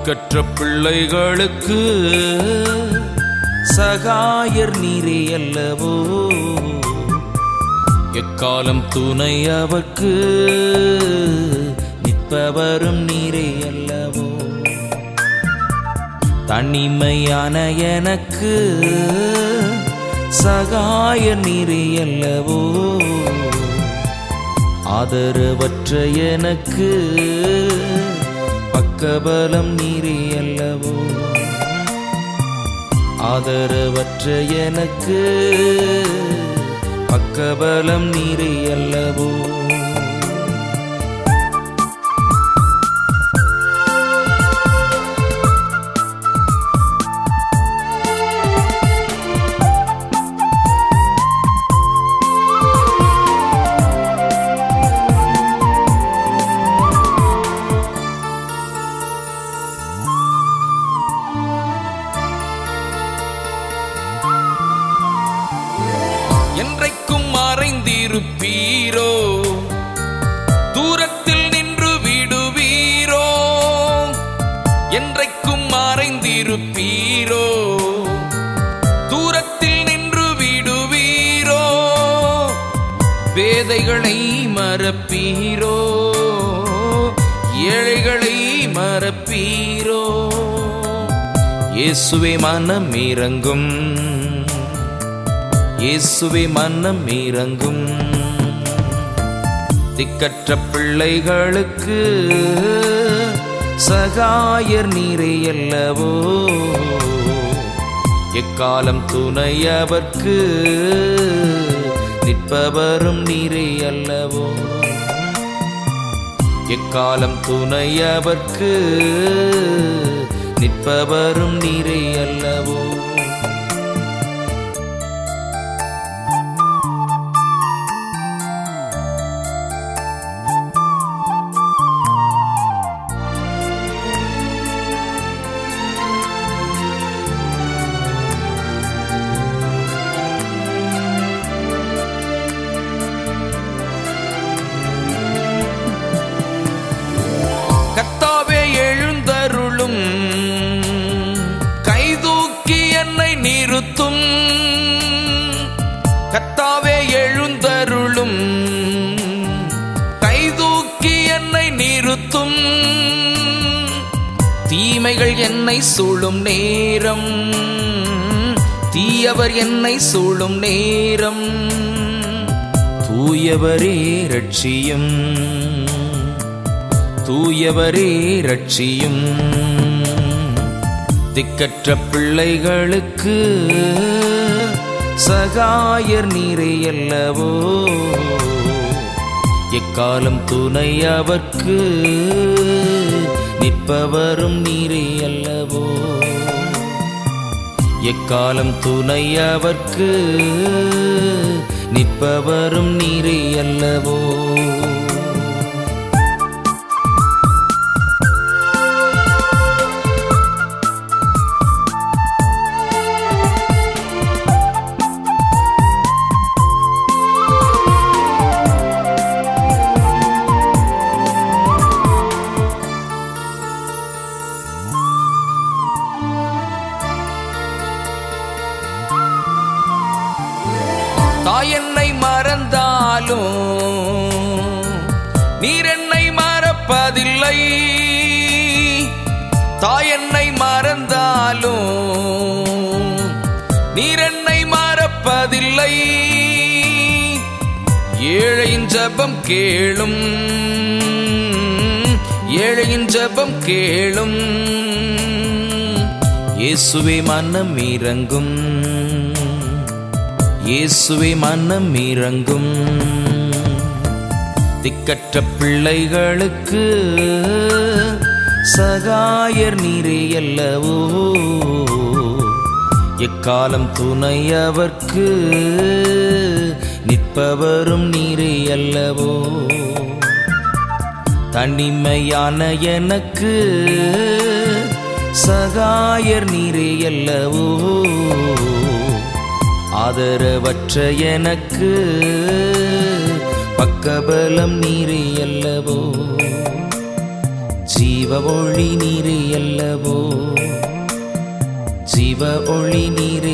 திக்கற்ற பிள்ளைகளுக்கு சகாயர் நீரே அல்லவோ எக்காலம் துணை அவர்க்கு நிற்பவரும் நீரே அல்லவோ தனிமையான எனக்கு சகாய நீரே அல்லவோ ஆதரவற்ற எனக்கு பக்கபலம் நீரே அல்லவோ ஆதரவற்ற எனக்கு பக்கபலம் நீரே அல்லவோ என்றைக்கும் மறைந்திருப்பீரோ தூரத்தில் நின்று விடுவீரோ என்றைக்கும் மறைந்திருப்பீரோ தூரத்தில் நின்று விடுவீரோ வேதைகளை மறப்பீரோ ஏழைகளை மறப்பீரோ இயேசுவே மனம் இறங்கும் இயேசுவே மனம் இறங்கும் திக்கற்ற பிள்ளைகளுக்கு சகாயர் நீரே அல்லவோ எக்காலம் துணை அவர்க்கு நிற்பவரும் நீரே அல்லவோ எக்காலம் துணை அவர்க்கு நிற்பவரும் நீரே அல்லவோ கத்தாவே எழுந்தருளும் கைதூக்கி என்னை நிறுத்தும் கத்தாவே எழுந்தருளும் கைதூக்கி என்னை நிறுத்தும் தீமைகள் என்னை சூழும் நேரம் தீயவர் என்னை சூழும் நேரம் தூயவரே ரட்சியும் தூயவரே ரட்சியும் திக்கற்ற பிள்ளைகளுக்கு சகாயர் நீரே அல்லவோ எக்காலம் துணை அவர்க்கு நிற்பவரும் நீரே அல்லவோ எக்காலம் துணை அவர்க்கு நிற்பவரும் நீரே அல்லவோ தாய் என்னை மறந்தாலும் நீர் என்னை மறப்பதில்லை தாய் என்னை மறந்தாலும் நீர் என்னை மறப்பதில்லை ஏழையின் ஜெபம் கேளும் ஏழையின் ஜெபம் கேளும் இயேசுவே மனம் இறங்கும் இயேசுவே மனம் இறங்கும் திக்கற்ற பிள்ளைகளுக்கு சகாயர் நீரே அல்லவோ எக்காலம் துணை அவர்க்கு நிற்பவரும் நீரே அல்லவோ தனிமையான எனக்கு சகாயர் நீரே அல்லவோ ஆதரவற்ற எனக்கு பக்கபலம் நீரே அல்லவோ ஜீவ ஒளி நீரே அல்லவோ ஜீவ ஒளி நீரே